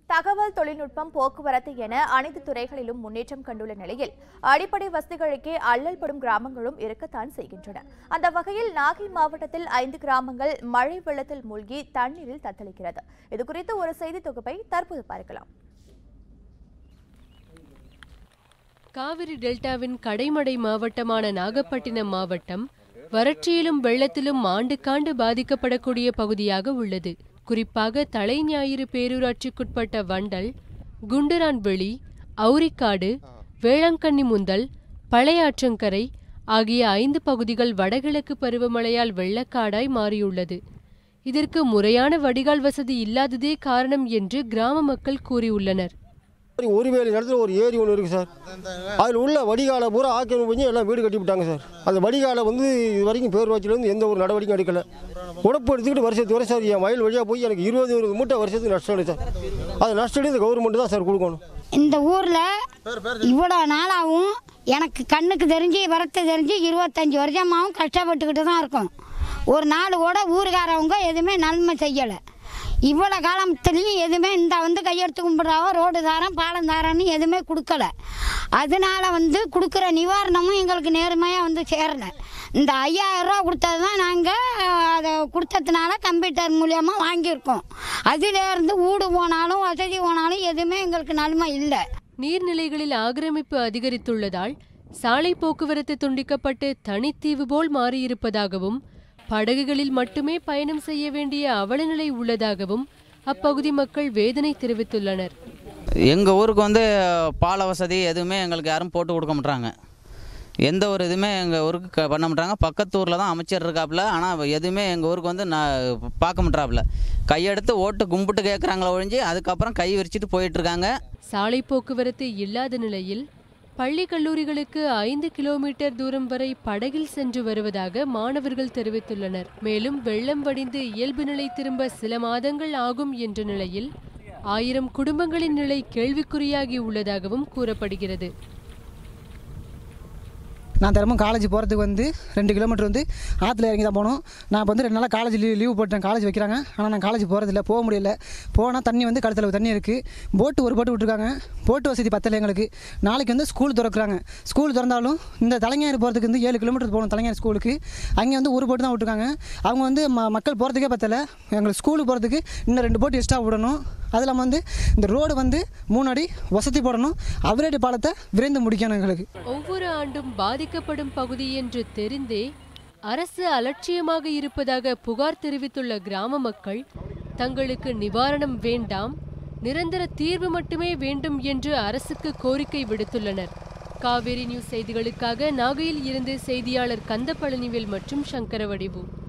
தகவல் தொழில்நுட்பம் போக்குவரத்து என அனைத்து துறைகளிலும் முன்னேற்றம் கண்டுள்ள நிலையில் அடிப்படை வசதிகளுக்கே அல்லல் படும் கிராமங்களும் இருக்கத்தான் செய்கின்றன அந்த வகையில் நாகை மாவட்டத்தில் ஐந்து கிராமங்கள் மழை வெள்ளத்தில் மூழ்கி தண்ணீரில் தத்தளிக்கிறது இதுகுறித்து ஒரு செய்தி தொகுப்பை தற்போது பார்க்கலாம் காவிரி டெல்டாவின் கடைமடை மாவட்டமான நாகப்பட்டினம் மாவட்டம் வறட்சியிலும் வெள்ளத்திலும் ஆண்டுக்காண்டு பாதிக்கப்படக்கூடிய பகுதியாக உள்ளது குறிப்பாக தலைஞாயிறு பேரூராட்சிக்குட்பட்ட வண்டல் குண்டுரான்வெளி அவுரிக்காடு வேளாங்கண்ணி முந்தல் பழையாற்றங்கரை ஆகிய ஐந்து பகுதிகள் வடகிழக்கு பருவமழையால் வெள்ளக்காடாய் மாறியுள்ளது இதற்கு முறையான வடிகால் வசதி இல்லாததே காரணம் என்று கிராம மக்கள் கூறியுள்ளனர் ஒரு வேலி இடத்துல ஒரு ஏரி ஒன்று இருக்குது சார் அதில் உள்ள வடிகாலை பூரா ஆக்கிரமிப்பு பண்ணி எல்லாம் வீடு கட்டி விட்டாங்க சார் அந்த வடிகாலை வந்து இது வரைக்கும் பேரூராட்சியிலேருந்து எந்த ஒரு நடவடிக்கையும் எடுக்கலை உடப்பு எடுத்துக்கிட்டு வருஷத்துக்கு வரை சார் என் வயல் வழியாக போய் எனக்கு இருபது இருபது மூட்டை வருஷத்துக்கு நஷ்டம் இல்லை சார் அது நஷ்டம் இந்த கவர்மெண்ட் தான் சார் கொடுக்கணும் இந்த ஊரில் இவ்வளோ நாளாகவும் எனக்கு கண்ணுக்கு தெரிஞ்சு வரத்து தெரிஞ்சு இருபத்தஞ்சி வருஷமாகவும் கஷ்டப்பட்டுக்கிட்டு தான் இருக்கோம் ஒரு நாள் கூட ஊருக்காரவங்க எதுவுமே நன்மை செய்யலை இவ்வளோ காலத்துலேயும் எதுவுமே இந்த வந்து கையெடுத்து கும்பிட்றாவோ ரோடு தாரம் பாலம் தாரன்னு எதுவுமே கொடுக்கல அதனால வந்து கொடுக்குற நிவாரணமும் எங்களுக்கு நேர்மையாக வந்து சேரலை இந்த ஐயாயிரம் ரூபா கொடுத்தது தான் நாங்கள் அதை கொடுத்ததுனால கம்ப்யூட்டர் மூலியமாக வாங்கியிருக்கோம் அதிலேருந்து வீடு போனாலும் வசதி போனாலும் எதுவுமே எங்களுக்கு நன்மை இல்லை நீர்நிலைகளில் ஆக்கிரமிப்பு அதிகரித்துள்ளதால் சாலை போக்குவரத்து துண்டிக்கப்பட்டு தனித்தீவு போல் மாறியிருப்பதாகவும் படகுகளில் மட்டுமே பயணம் செய்ய வேண்டிய அவலநிலை உள்ளதாகவும் அப்பகுதி மக்கள் வேதனை தெரிவித்துள்ளனர் எங்கள் ஊருக்கு வந்து பால வசதி எதுவுமே எங்களுக்கு யாரும் போட்டு கொடுக்க மாட்றாங்க எந்த ஒரு இதுவுமே எங்கள் ஊருக்கு க- பண்ண மாட்டாங்க பக்கத்து ஊரில் தான் அமைச்சர் இருக்காப்புல ஆனால் எதுவுமே எங்கள் ஊருக்கு வந்து நான் பார்க்க மாட்றாப்புல கையெடுத்து ஓட்டு கும்பிட்டு கேட்குறாங்களே ஒழிஞ்சு அதுக்கப்புறம் கை விரிச்சிட்டு போயிட்டுருக்காங்க சாலை போக்குவரத்து இல்லாத நிலையில் பள்ளி கல்லூரிகளுக்கு ஐந்து கிலோமீட்டர் தூரம் வரை படகில் சென்று வருவதாக மாணவர்கள் தெரிவித்துள்ளனர் மேலும் வெள்ளம் வடிந்து இயல்பு நிலை திரும்ப சில மாதங்கள் ஆகும் என்ற நிலையில் ஆயிரம் குடும்பங்களின் நிலை கேள்விக்குறியாகி உள்ளதாகவும் கூறப்படுகிறது நான் தினமும் காலேஜ் போகிறதுக்கு வந்து ரெண்டு கிலோமீட்டர் வந்து ஆற்றுல இறங்கி தான் போகணும் நான் இப்போ வந்து ரெண்டு நாளாக காலேஜ் லீவ் லீவ் போட்டேன் காலேஜ் வைக்கிறாங்க ஆனால் நான் காலேஜ் போகிறதில்ல போக முடியல போனால் தண்ணி வந்து கழுத்தில் தண்ணி இருக்குது போட்டு ஒரு போட்டு விட்ருக்காங்க போட்டு வசதி பத்தலை எங்களுக்கு நாளைக்கு வந்து ஸ்கூல் திறக்கிறாங்க ஸ்கூல் திறந்தாலும் இந்த தலைஞர் போகிறதுக்கு வந்து ஏழு கிலோமீட்டர் போகணும் தலைஞர் ஸ்கூலுக்கு அங்கே வந்து ஒரு போட்டு தான் விட்ருக்காங்க அவங்க வந்து ம மக்கள் போகிறதுக்கே பத்தலை எங்களுக்கு ஸ்கூலுக்கு போகிறதுக்கு இன்னும் ரெண்டு போட்டு எக்ஸ்ட்ரா விடணும் அது இல்லாமல் வந்து இந்த ரோடு வந்து மூணு அடி வசதி போடணும் அவரேடு பாலத்தை விரைந்து முடிக்கணும் எங்களுக்கு ஒவ்வொரு ஆண்டும் பாதிக்கப்படும் பகுதி என்று தெரிந்தே அரசு அலட்சியமாக இருப்பதாக புகார் தெரிவித்துள்ள கிராம மக்கள் தங்களுக்கு நிவாரணம் வேண்டாம் நிரந்தர தீர்வு மட்டுமே வேண்டும் என்று அரசுக்கு கோரிக்கை விடுத்துள்ளனர் காவேரி நியூஸ் செய்திகளுக்காக நாகையில் இருந்து செய்தியாளர் கந்த பழனிவேல் மற்றும் சங்கரவடிவு